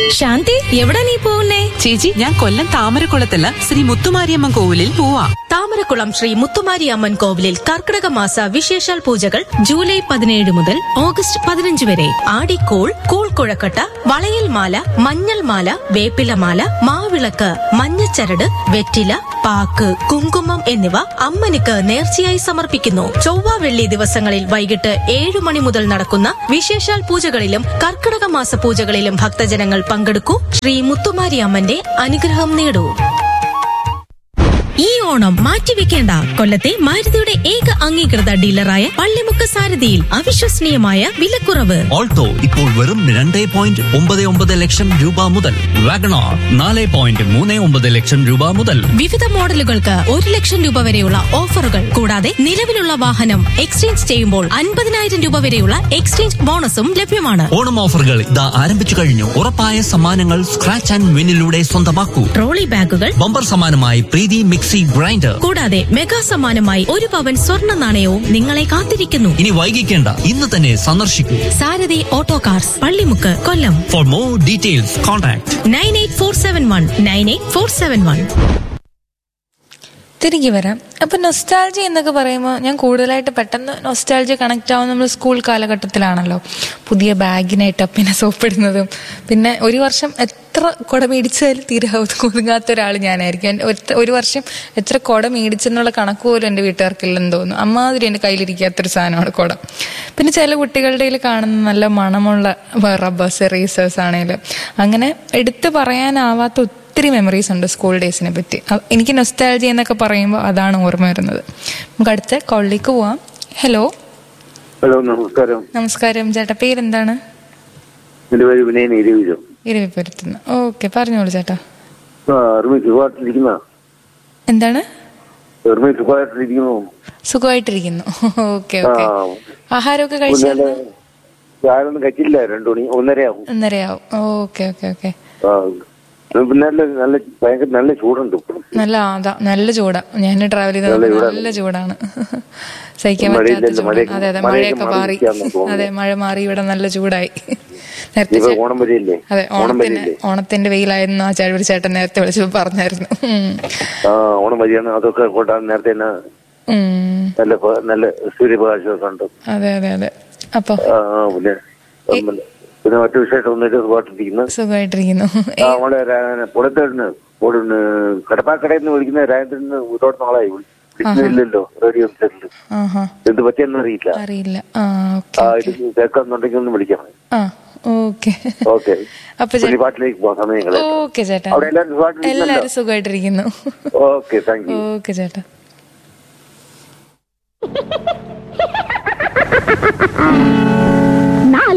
ശാന്തി എവിടെ നീ പോകുന്നേ ചേച്ചി ഞാൻ കൊല്ലം താമരക്കുളത്തുള്ള ശ്രീ മുത്തുമാരിയമ്മൻ കോവിലിൽ പോവാ താമരക്കുളം ശ്രീ മുത്തുമാരി അമ്മൻ കോവിലിൽ കർക്കിടക മാസ വിശേഷാൽ പൂജകൾ ജൂലൈ പതിനേഴ് മുതൽ ഓഗസ്റ്റ് പതിനഞ്ച് വരെ ആടിക്കൂൾ കൂൾ കുഴക്കട്ട വളയിൽ മാല മഞ്ഞൾ മാല വേപ്പില മാല മാവിളക്ക് മഞ്ഞച്ചരട് വെറ്റില പാക്ക് കുങ്കുമം എന്നിവ അമ്മനിക്ക് നേർച്ചയായി സമർപ്പിക്കുന്നു ചൊവ്വ വെള്ളി ദിവസങ്ങളിൽ വൈകിട്ട് ഏഴു മണി മുതൽ നടക്കുന്ന വിശേഷാൽ പൂജകളിലും കർക്കിടക മാസ പൂജകളിലും ഭക്തജനങ്ങൾ പങ്കെടുക്കൂ ശ്രീ മുത്തുമാരി അമ്മന്റെ അനുഗ്രഹം നേടൂ ഈ ഓണം മാറ്റിവെക്കേണ്ട കൊല്ലത്തെ മാരുതിയുടെ ഏക അംഗീകൃത ഡീലറായ പള്ളിമുക്ക് സാരഥിയിൽ അവിശ്വസനീയമായ വിലക്കുറവ് ഓൾട്ടോ ഇപ്പോൾ വെറും രണ്ട് പോയിന്റ് ഒമ്പത് ഒമ്പത് ലക്ഷം രൂപ മുതൽ വാഗണാർ നാല് പോയിന്റ് മൂന്ന് ഒമ്പത് ലക്ഷം രൂപ മുതൽ വിവിധ മോഡലുകൾക്ക് ഒരു ലക്ഷം രൂപ വരെയുള്ള ഓഫറുകൾ കൂടാതെ നിലവിലുള്ള വാഹനം എക്സ്ചേഞ്ച് ചെയ്യുമ്പോൾ അൻപതിനായിരം രൂപ വരെയുള്ള എക്സ്ചേഞ്ച് ബോണസും ലഭ്യമാണ് ഓണം ഓഫറുകൾ ഇതാ ആരംഭിച്ചു കഴിഞ്ഞു ഉറപ്പായ സമ്മാനങ്ങൾ സ്ക്രാച്ച് ആൻഡ് വിന്നിലൂടെ സ്വന്തമാക്കൂ ട്രോളി ബാഗുകൾ ബമ്പർ സമ്മാനമായി പ്രീതി മിക്സി ഗ്രൈൻഡർ കൂടാതെ മെഗാ സമ്മാനമായി ഒരു പവൻ സ്വർണ്ണ നാണയവും നിങ്ങളെ കാത്തിരിക്കുന്നു ഇനി വൈകിക്കേണ്ട ഇന്ന് തന്നെ സന്ദർശിക്കൂ Sarathi auto cars Pallimukku Kollam four more details contact nine eight four seven one nine eight four seven one തിരികെ വരാം അപ്പം നൊസ്റ്റാൾജി എന്നൊക്കെ പറയുമ്പോൾ ഞാൻ കൂടുതലായിട്ട് പെട്ടെന്ന് നൊസ്റ്റാൾജി കണക്ട് ആവുന്ന നമ്മൾ സ്കൂൾ കാലഘട്ടത്തിലാണല്ലോ പുതിയ ബാഗിനായിട്ട് അപ്പിനെ സോപ്പിടുന്നതും പിന്നെ ഒരു വർഷം എത്ര കുട മേടിച്ചാലും തീരെ ഒതുങ്ങാത്ത ഒരാൾ ഞാനായിരിക്കും എൻ്റെ ഒറ്റ- ഒരു വർഷം എത്ര കുട മേടിച്ചെന്നുള്ള കണക്ക് പോലും എൻ്റെ വീട്ടുകാർക്കില്ലെന്ന് തോന്നുന്നു അമ്മാതിരി എൻ്റെ കയ്യിലിരിക്കാത്തൊരു സാധനമാണ് കുട പിന്നെ ചില കുട്ടികളുടെ കയ്യിൽ കാണുന്ന നല്ല മണമുള്ള റബ്ബേഴ്സ് എറേസേഴ്സ് ആണെങ്കിലും അങ്ങനെ എടുത്തു പറയാനാവാത്ത ഒത്തിരി മെമ്മറീസ് ഉണ്ട് സ്കൂൾ ഡേയ്സിനെ പറ്റി അ- എനിക്ക് നൊസ്റ്റാൾജി എന്നൊക്കെ പറയുമ്പോൾ അതാണ് ഓർമ്മ വരുന്നത് നമുക്ക് അടുത്ത കോളിലേക്ക് പോവാം ഹലോ ഹലോ നമസ്കാരം നമസ്കാരം ചേട്ടാ പേരെന്താണ് എന്റെ പേര് വിനയൻ ഇരുവിജം ഇരവിപ്പുരത്തുനിന്ന് ഓക്കെ പറഞ്ഞോളൂ ചേട്ടാ എർമി സുഖമായിട്ടിരിക്കുന്ന എന്താണ് എർമി സുഖമായിട്ടിരിക്കുന്നു സുഖമായിട്ടിരിക്കുന്നു ഓക്കെ ആ ഓക്കെ ആഹാരമൊക്കെ കഴിച്ചായിരുന്നു ഞാനൊന്നും കഴിച്ചില്ല രണ്ടു മണി ഒന്നരയാവും ഒന്നരയാവും ഓക്കെ ഓക്കെ ഓക്കെ ആ പിന്നെ നല്ല നല്ല ഭയങ്കര നല്ല ചൂടുണ്ട് ഇപ്പോഴും നല്ല അതാ നല്ല ചൂടാ ഞാൻ ട്രാവൽ ചെയ്ത നല്ല ചൂടാണ്. നല്ല ചൂടാണ് സഹിക്കാൻ മഴയില്ലല്ലോ, പറ്റാത്ത ചൂടാണ് മഴയൊക്കെ- അതെ അതെ മഴയൊക്കെ മഴയൊക്കെ മാറി മാറിയിരിക്കുകയാണെന്ന് തോന്നുന്നു. അതെ മഴ മാറി ഇവിടെ നല്ല ചൂടായി നേരത്തെ ഇപ്പൊ ചേ- ഓണം വരെയല്ലേ അതെ ഓണം ഓണത്തിന് വരെയല്ലേ ഓണത്തിന്റെ വെയിലായിരുന്നു ആ ചാഴി ചേട്ടൻ നേരത്തെ വിളിച്ചപ്പോ പറഞ്ഞായിരുന്നു ഉം. ആ ഓണം വരെയാണ് അതൊക്കെ കൊണ്ടാണ് നേരത്തെ തന്നെ ഉം. നല്ല പ- നല്ല സൂര്യപ്രകാശമൊക്കെ ഉണ്ട് അതെ അതെ അതെ അപ്പൊ ആ ആ, പിന്നെ പിന്നെ- പിന്നെ മറ്റു വിശേഷം ഒന്നിട്ട് സുഖമായിട്ടിരിക്കുന്നു സുഖമായിട്ടിരിക്കുന്നു ആ, നമ്മളെ പുറത്തേടിന് കടപ്പാക്കടയിൽ നിന്ന് വിളിക്കുന്ന രാജേന്ദ്രന് ഒരുപാട് നാളായി വിളിക്കുന്നില്ലല്ലോ റേഡിയോ സെറ്റില് ആഹാ എന്ത് പറ്റിയെന്ന് അറിയില്ല അറിയില്ല ആ ഓക്കെ ആ ഇത് കേൾക്കുന്നുണ്ടെങ്കിൽ ഒന്ന് വിളിക്കാം ആ ഓക്കെ ഓക്കെ അപ്പൊ ചേ- പുതിയ പാട്ടിലേക്ക് പോകാം സമയങ്ങള് ഓക്കെ ചേട്ടാ അവിടെ എല്ലാവരും സുഖമായിട്ടിരിക്കുന്നല്ലോ എല്ലാരും സുഖമായിട്ടിരിക്കുന്നു ഓക്കെ താങ്ക് യു ഓക്കെ ചേട്ടാ